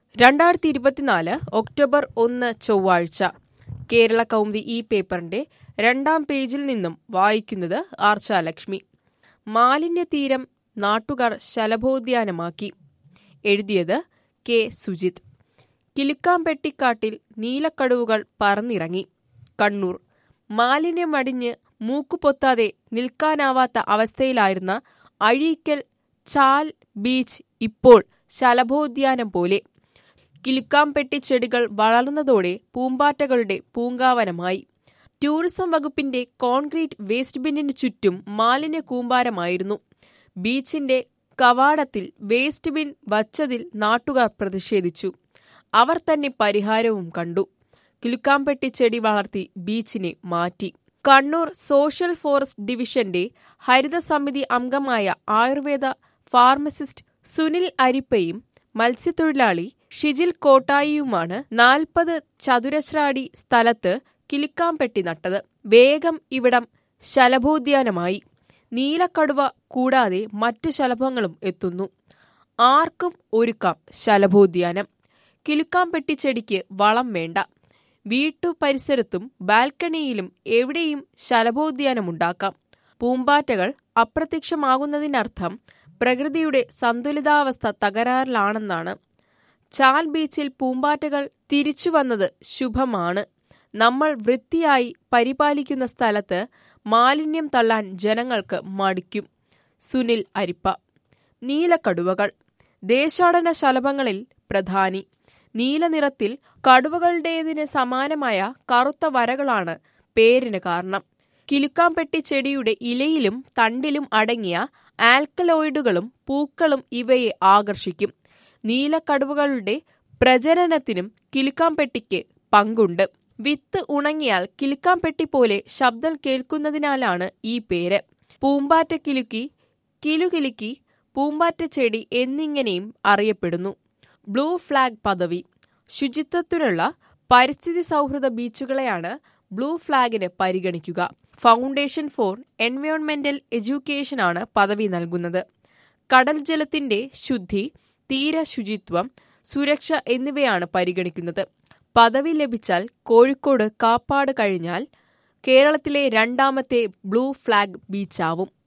രണ്ടായിരത്തി ഇരുപത്തിനാല് ഒക്ടോബർ ഒന്ന് ചൊവ്വാഴ്ച കേരള കൗമുദി ഈ പേപ്പറിന്റെ രണ്ടാം പേജിൽ നിന്നും വായിക്കുന്നത് ആർച്ചാലക്ഷ്മി മാലിന്യ തീരം നാട്ടുകാർ ശലഭോദ്യാനമാക്കി എഴുതിയത് കെ സുജിത് കിലുക്കാമ്പെട്ടിക്കാട്ടിൽ നീലക്കടുവുകൾ പറന്നിറങ്ങി കണ്ണൂർ മാലിന്യമടിഞ്ഞ് മൂക്കുപൊത്താതെ നിൽക്കാനാവാത്ത അവസ്ഥയിലായിരുന്ന അഴീക്കൽ ചാൽ ബീച്ച് ഇപ്പോൾ ശലഭോദ്യാനം പോലെ കിലുക്കാംപെട്ടി ചെടികൾ വളർന്നതോടെ പൂമ്പാറ്റകളുടെ പൂങ്കാവനമായി ടൂറിസം വകുപ്പിന്റെ കോൺക്രീറ്റ് വേസ്റ്റ് ബിന്നിന് ചുറ്റും മാലിന്യ കൂമ്പാരമായിരുന്നു ബീച്ചിന്റെ കവാടത്തിൽ വേസ്റ്റ് ബിൻ വച്ചതിൽ നാട്ടുകാർ പ്രതിഷേധിച്ചു അവർ തന്നെ പരിഹാരവും കണ്ടു കിലുക്കാംപെട്ടി ചെടി വളർത്തി ബീച്ചിനെ മാറ്റി കണ്ണൂർ സോഷ്യൽ ഫോറസ്റ്റ് ഡിവിഷന്റെ ഹരിതസമിതി അംഗമായ ആയുർവേദ ഫാർമസിസ്റ്റ് സുനിൽ അരിപ്പയും മത്സ്യത്തൊഴിലാളി ഷിജിൽ കോട്ടായിയുമാണ് നാൽപ്പത് ചതുരശ്രാടി സ്ഥലത്ത് കിലുക്കാംപെട്ടി നട്ടത് വേഗം ഇവിടം ശലഭോദ്യാനമായി നീലക്കടുവ കൂടാതെ മറ്റു ശലഭങ്ങളും എത്തുന്നു ആർക്കും ഒരുക്കാം ശലഭോദ്യാനം കിലുക്കാംപെട്ടി ചെടിക്ക് വളം വേണ്ട വീട്ടു പരിസരത്തും ബാൽക്കണിയിലും എവിടെയും ശലഭോദ്യാനമുണ്ടാക്കാം പൂമ്പാറ്റകൾ അപ്രത്യക്ഷമാകുന്നതിനർത്ഥം പ്രകൃതിയുടെ സന്തുലിതാവസ്ഥ തകരാറിലാണെന്നാണ് ചാൽ ബീച്ചിൽ പൂമ്പാറ്റകൾ തിരിച്ചു വന്നത് ശുഭമാണ് നമ്മൾ വൃത്തിയായി പരിപാലിക്കുന്ന സ്ഥലത്ത് മാലിന്യം തള്ളാൻ ജനങ്ങൾക്ക് മടിക്കും സുനിൽ അരിപ്പ നീലക്കടുവകൾ ദേശാടന ശലഭങ്ങളിൽ പ്രധാനി നീലനിറത്തിൽ കടുവകളുടേതിന് സമാനമായ കറുത്ത വരകളാണ് പേരിന് കാരണം കിലുക്കാംപെട്ടി ചെടിയുടെ ഇലയിലും തണ്ടിലും അടങ്ങിയ ആൽക്കലോയിഡുകളും പൂക്കളും ഇവയെ ആകർഷിക്കും നീലക്കടുവകളുടെ പ്രജനനത്തിനും കിലുക്കാംപെട്ടിക്ക് പങ്കുണ്ട് വിത്ത് ഉണങ്ങിയാൽ കിലുക്കാംപെട്ടി പോലെ ശബ്ദം കേൾക്കുന്നതിനാലാണ് ഈ പേര് പൂമ്പാറ്റ കിലുക്കി കിലുകിലുക്കി പൂമ്പാറ്റ ചെടി എന്നിങ്ങനെയും അറിയപ്പെടുന്നു ബ്ലൂ ഫ്ലാഗ് പദവി ശുചിത്വത്തിനുള്ള പരിസ്ഥിതി സൗഹൃദ ബീച്ചുകളെയാണ് ബ്ലൂ ഫ്ലാഗിന് പരിഗണിക്കുക ഫൗണ്ടേഷൻ ഫോർ എൻവയോൺമെന്റൽ എഡ്യൂക്കേഷനാണ് പദവി നൽകുന്നത് കടൽ ജലത്തിന്റെ ശുദ്ധി തീര ശുചിത്വം സുരക്ഷ എന്നിവയാണ് പരിഗണിക്കുന്നത് പദവി ലഭിച്ചാൽ കോഴിക്കോട് കാപ്പാട് കഴിഞ്ഞാൽ കേരളത്തിലെ രണ്ടാമത്തെ ബ്ലൂ ഫ്ലാഗ് ബീച്ചാവും